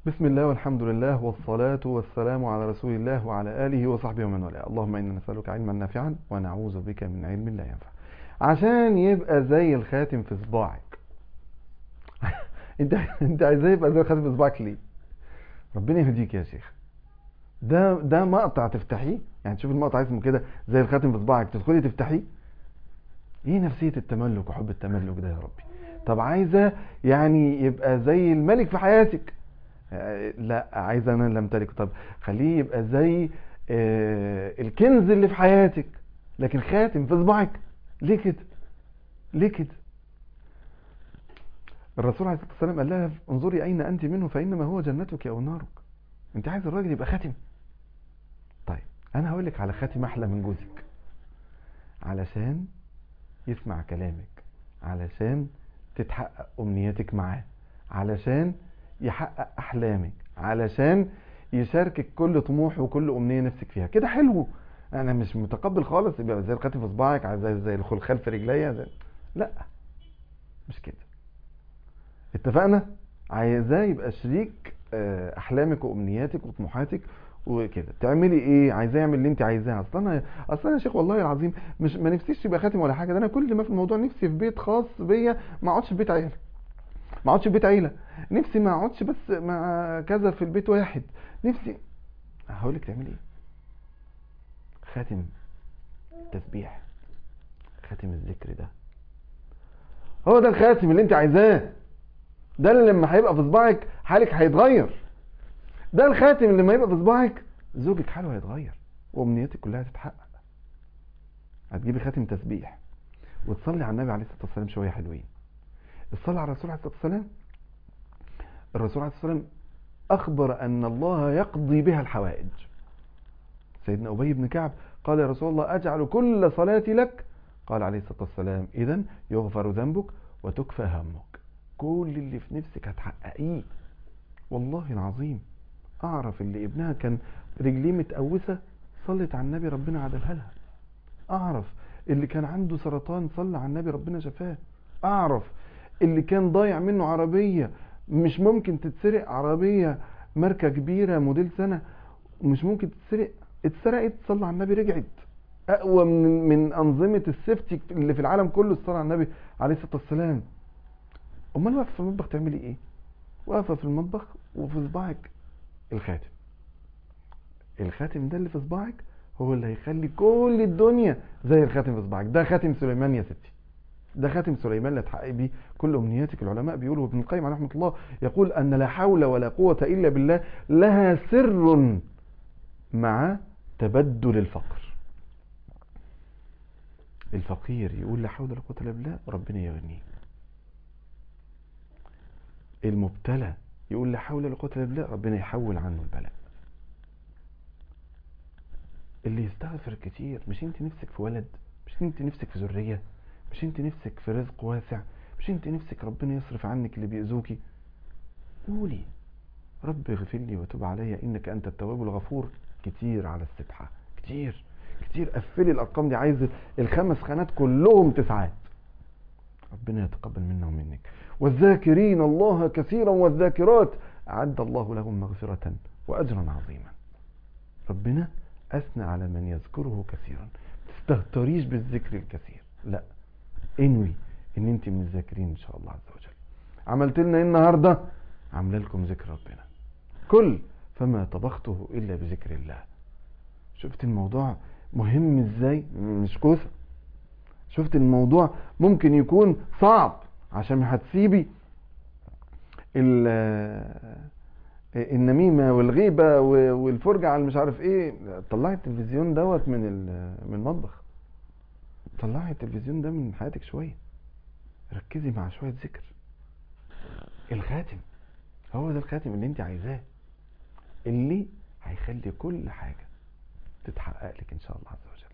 بسم الله والحمد لله والصلاة والسلام على رسول الله وعلى آله وصحبه ومن والاه اللهم إنا نسألك علما نافعا ونعوذ بك من علم لا ينفع عشان يبقى زي الخاتم في صباعك انت انت عايزاه يبقى زي الخاتم في صباعك ليه ربنا يهديك يا شيخ ده ده مقطع تفتحيه يعني تشوف المقطع اسمه كده زي الخاتم في صباعك تدخلي تفتحيه ايه نفسية التملك وحب التملك ده يا ربي طب عايزة يعني يبقى زي الملك في حياتك آه، لا عايزة انا اللي امتلكه طب خليه يبقى زي آه، الكنز اللي في حياتك لكن خاتم في صباعك ليه كده ليه كده الرسول عليه الصلاة والسلام قال لها انظري اين انت منه فانما هو جنتك او نارك انت عايز الراجل يبقى خاتم طيب انا هقول لك على خاتم احلى من جوزك علشان يسمع كلامك علشان تتحقق امنياتك معاه علشان يحقق احلامك علشان يشاركك كل طموح وكل امنيه نفسك فيها كده حلو انا مش متقبل خالص يبقى زي الخاتم في صباعك زي زي الخلخال في رجليا زي... لا مش كده اتفقنا عايزاه يبقى شريك آه، احلامك وامنياتك وطموحاتك وكده تعملي ايه عايزاه يعمل اللي انت عايزاه اصل انا اصل انا يا شيخ والله العظيم مش ما نفسيش يبقى خاتم ولا حاجه ده انا كل ما في الموضوع نفسي في بيت خاص بيا ما اقعدش في بيت عيله ما اقعدش في بيت عيله نفسي ما اقعدش بس مع كذا في البيت واحد نفسي هقول لك تعملي ايه خاتم التسبيح خاتم الذكر ده هو ده الخاتم اللي انت عايزاه ده اللي لما هيبقى في صباعك حالك هيتغير ده الخاتم اللي لما يبقى في صباعك زوجك حاله هيتغير وامنياتك كلها هتتحقق هتجيبي خاتم تسبيح وتصلي على النبي عليه الصلاه والسلام شويه حلوين الصلاه على الرسول عليه الصلاه والسلام الرسول عليه الصلاه والسلام اخبر ان الله يقضي بها الحوائج سيدنا ابي بن كعب قال يا رسول الله اجعل كل صلاتي لك قال عليه الصلاه والسلام اذا يغفر ذنبك وتكفى همك كل اللي في نفسك هتحققيه والله العظيم اعرف اللي ابنها كان رجليه متقوسه صلت على النبي ربنا عدلها لها اعرف اللي كان عنده سرطان صلى على النبي ربنا شفاه اعرف اللي كان ضايع منه عربيه مش ممكن تتسرق عربيه ماركه كبيره موديل سنه مش ممكن تتسرق اتسرقت صلى على النبي رجعت اقوى من من انظمه السيفتي اللي في العالم كله الصلاه على النبي عليه الصلاه والسلام امال واقفه في المطبخ تعملي ايه واقفه في المطبخ وفي صباعك الخاتم الخاتم ده اللي في صباعك هو اللي هيخلي كل الدنيا زي الخاتم في صباعك ده خاتم سليمان يا ستي ده خاتم سليمان اللي تحققي بيه كل امنياتك العلماء بيقولوا ابن القيم عليه رحمه الله يقول ان لا حول ولا قوه الا بالله لها سر مع تبدل الفقر الفقير يقول لا حول ولا قوه الا بالله ربنا يغنيه المبتلى يقول لا حول ولا قوه الا بالله ربنا يحول عنه البلاء اللي يستغفر كتير مش انت نفسك في ولد مش انت نفسك في ذريه مش انت نفسك في رزق واسع مش انت نفسك ربنا يصرف عنك اللي بيأذوكي قولي رب اغفر لي وتب علي انك انت التواب الغفور كتير على السبحه كتير كتير قفلي الارقام دي عايز الخمس خانات كلهم تسعات ربنا يتقبل منا ومنك والذاكرين الله كثيرا والذاكرات أعد الله لهم مغفرة وأجرا عظيما ربنا أثنى على من يذكره كثيرا تستهتريش بالذكر الكثير لا انوي ان انت من الذاكرين ان شاء الله عز وجل عملت لنا ايه النهارده عامله لكم ذكر ربنا كل فما طبخته الا بذكر الله شفت الموضوع مهم ازاي مش كوسه شفت الموضوع ممكن يكون صعب عشان هتسيبي النميمه والغيبه والفرجه على مش عارف ايه طلعي التلفزيون دوت من من المطبخ طلعي التلفزيون ده من حياتك شويه ركزي مع شويه ذكر الخاتم هو ده الخاتم اللي انت عايزاه اللي هيخلي كل حاجه تتحقق لك ان شاء الله عز وجل